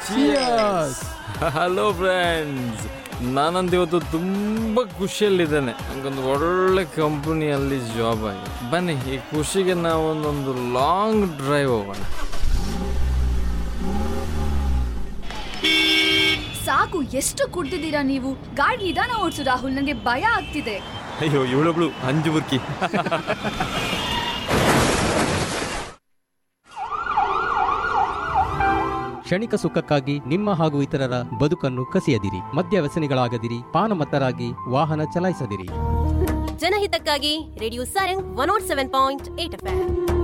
hello friends ನಾನಂತ ಇವತ್ತು ತುಂಬ ಖುಷಿಯಲ್ಲಿದ್ದೇನೆ ನನಗೊಂದು ಒಳ್ಳೆ ಕಂಪನಿಯಲ್ಲಿ ಜಾಬ್ ಆಗಿದೆ ಬನ್ನಿ ಈ ಖುಷಿಗೆ ನಾವೊಂದೊಂದು ಲಾಂಗ್ ಡ್ರೈವ್ ಹೋಗೋಣ ಸಾಕು ಎಷ್ಟು ಕುಡ್ದಿದ್ದೀರಾ ನೀವು ಗಾಡಿ ನಿಧಾನ ಓಡಿಸು ರಾಹುಲ್ ನನಗೆ ಭಯ ಆಗ್ತಿದೆ ಅಯ್ಯೋ ಇವಳೊಬ್ಳು ಅಂಜು ಬುರ್ಕಿ ಕ್ಷಣಿಕ ಸುಖಕ್ಕಾಗಿ ನಿಮ್ಮ ಹಾಗೂ ಇತರರ ಬದುಕನ್ನು ಕಸಿಯದಿರಿ ಮದ್ಯ ವ್ಯಸನಿಗಳಾಗದಿರಿ ಪಾನಮತ್ತರಾಗಿ ವಾಹನ ಚಲಾಯಿಸದಿರಿ ಜನಹಿತಕ್ಕಾಗಿ radio Sarang one nought seven point eight F